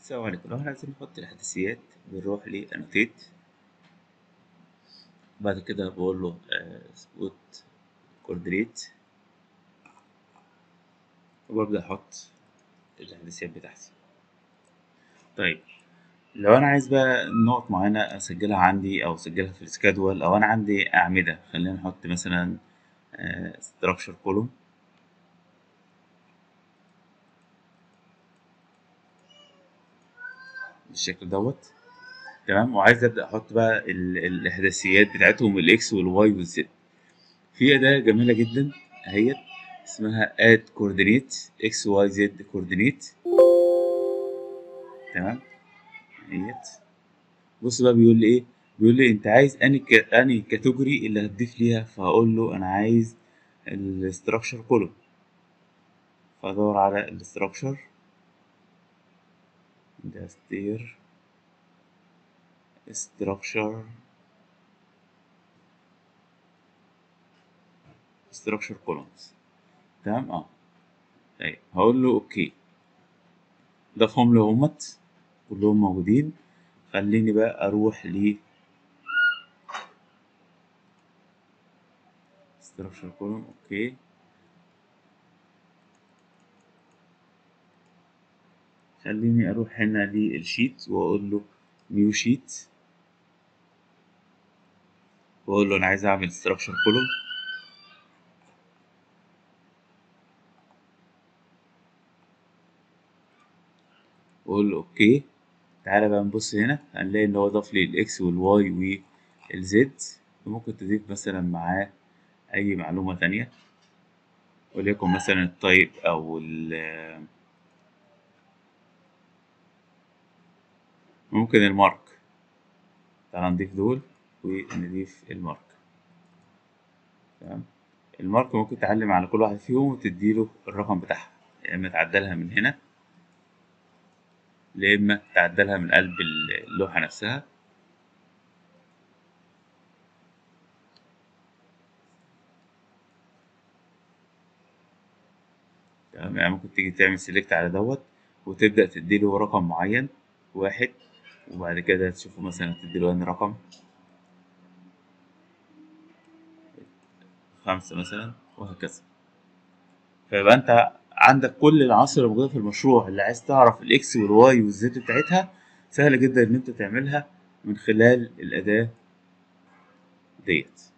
السلام عليكم لو احنا عايزين نحط الإحداثيات بنروح لأنوتيت بعد كده بقول له سبوت كوردينيت وببدأ أحط الإحداثيات بتاعتي طيب لو أنا عايز بقى نقط معينة أسجلها عندي أو أسجلها في السكادول أو أنا عندي أعمدة خلينا نحط مثلا structure column بالشكل دوت تمام وعايز ابدا احط بقى ال- الاحداثيات بتاعتهم الاكس والواي والزد في اداه جميله جدا اهيت اسمها add coordinate x y z coordinate تمام اهيت بص بقى بيقول لي ايه بيقول لي انت عايز اني ك... اني كاتيجوري اللي هتضيف ليها فهقول له انا عايز الاستراكشر كولوم فادور على الاستراكشر ده ستير structure structure columns تمام اه طيب هقول له اوكي ضافهم له همت كلهم موجودين خليني بقى اروح ل structure column اوكي خليني اروح هنا للشيت واقول له نيو شيت واقول له انا عايز اعمل structure column واقول له اوكي تعالى بقى نبص هنا هنلاقي ان هو ضاف لي الاكس والواي والزد وممكن تضيف مثلا معاه اي معلومة تانية وليكن مثلا التايب او ال ممكن المارك تعال نضيف دول ونضيف المارك تمام المارك ممكن تعلم على كل واحد فيهم وتديله الرقم بتاعها يا اما تعدلها من هنا يا اما تعدلها من قلب اللوحة نفسها تمام يعني ممكن تيجي تعمل سيلكت على دوت وتبدأ تديله رقم معين واحد وبعد كده تشوفه مثلا تديله أنهي رقم خمسة مثلا وهكذا فيبقى أنت عندك كل العناصر الموجودة في المشروع اللي عايز تعرف الإكس والواي والزد بتاعتها سهل جدا إن أنت تعملها من خلال الأداة ديت